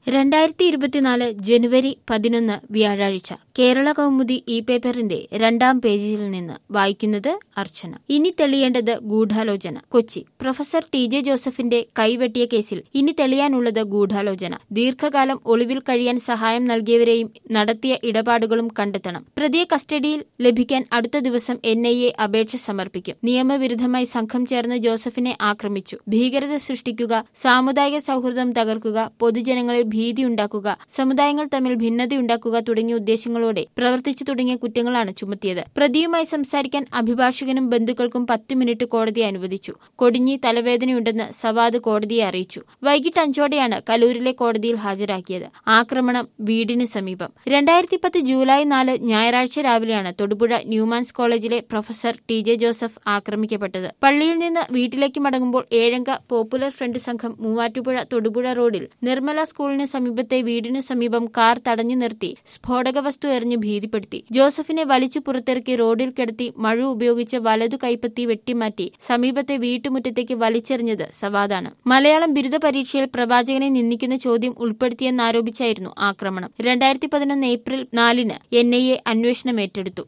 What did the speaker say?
രണ്ടായിരത്തി ഇരുപത്തിനാല് ജനുവരി പതിനൊന്ന് വ്യാഴാഴ്ച കേരള കൗമുദി ഇ പേപ്പറിന്റെ രണ്ടാം പേജിൽ നിന്ന് വായിക്കുന്നത് അർച്ചന ഇനി തെളിയേണ്ടത് ഗൂഢാലോചന കൊച്ചി പ്രൊഫസർ ടി ജെ ജോസഫിന്റെ കൈവെട്ടിയ കേസിൽ ഇനി തെളിയാനുള്ളത് ഗൂഢാലോചന ദീർഘകാലം ഒളിവിൽ കഴിയാൻ സഹായം നൽകിയവരെയും നടത്തിയ ഇടപാടുകളും കണ്ടെത്തണം പ്രതിയെ കസ്റ്റഡിയിൽ ലഭിക്കാൻ അടുത്ത ദിവസം എൻ ഐ എ അപേക്ഷ സമർപ്പിക്കും നിയമവിരുദ്ധമായി സംഘം ചേർന്ന് ജോസഫിനെ ആക്രമിച്ചു ഭീകരത സൃഷ്ടിക്കുക സാമുദായിക സൗഹൃദം തകർക്കുക പൊതുജനങ്ങളിൽ ഭീതിയുണ്ടാക്കുക സമുദായങ്ങൾ തമ്മിൽ ഭിന്നതയുണ്ടാക്കുക തുടങ്ങിയ ഉദ്ദേശങ്ങളോടെ പ്രവർത്തിച്ചു തുടങ്ങിയ കുറ്റങ്ങളാണ് ചുമത്തിയത് പ്രതിയുമായി സംസാരിക്കാൻ അഭിഭാഷകനും ബന്ധുക്കൾക്കും പത്ത് മിനിറ്റ് കോടതി അനുവദിച്ചു കൊടിഞ്ഞി തലവേദനയുണ്ടെന്ന് സവാദ് കോടതിയെ അറിയിച്ചു വൈകിട്ട് അഞ്ചോടെയാണ് കലൂരിലെ കോടതിയിൽ ഹാജരാക്കിയത് ആക്രമണം വീടിന് സമീപം രണ്ടായിരത്തി പത്ത് ജൂലൈ നാല് ഞായറാഴ്ച രാവിലെയാണ് തൊടുപുഴ ന്യൂമാൻസ് കോളേജിലെ പ്രൊഫസർ ടി ജെ ജോസഫ് ആക്രമിക്കപ്പെട്ടത് പള്ളിയിൽ നിന്ന് വീട്ടിലേക്ക് മടങ്ങുമ്പോൾ ഏഴംഗ പോപ്പുലർ ഫ്രണ്ട് സംഘം മൂവാറ്റുപുഴ തൊടുപുഴ റോഡിൽ നിർമ്മല സ്കൂളിന് സമീപത്തെ വീടിനു സമീപം കാർ തടഞ്ഞു നിർത്തി സ്ഫോടക വസ്തു എറിഞ്ഞ് ഭീതിപ്പെടുത്തി ജോസഫിനെ വലിച്ചു പുറത്തിറക്കി റോഡിൽ കിടത്തി മഴ ഉപയോഗിച്ച് വലതു കൈപ്പത്തി വെട്ടിമാറ്റി സമീപത്തെ വീട്ടുമുറ്റത്തേക്ക് വലിച്ചെറിഞ്ഞത് സവാദാണ് മലയാളം ബിരുദ പരീക്ഷയിൽ പ്രവാചകനെ നിന്ദിക്കുന്ന ചോദ്യം ഉൾപ്പെടുത്തിയെന്നാരോപിച്ചായിരുന്നു ആക്രമണം രണ്ടായിരത്തി പതിനൊന്ന് ഏപ്രിൽ നാലിന് എൻ ഐ എ അന്വേഷണം ഏറ്റെടുത്തു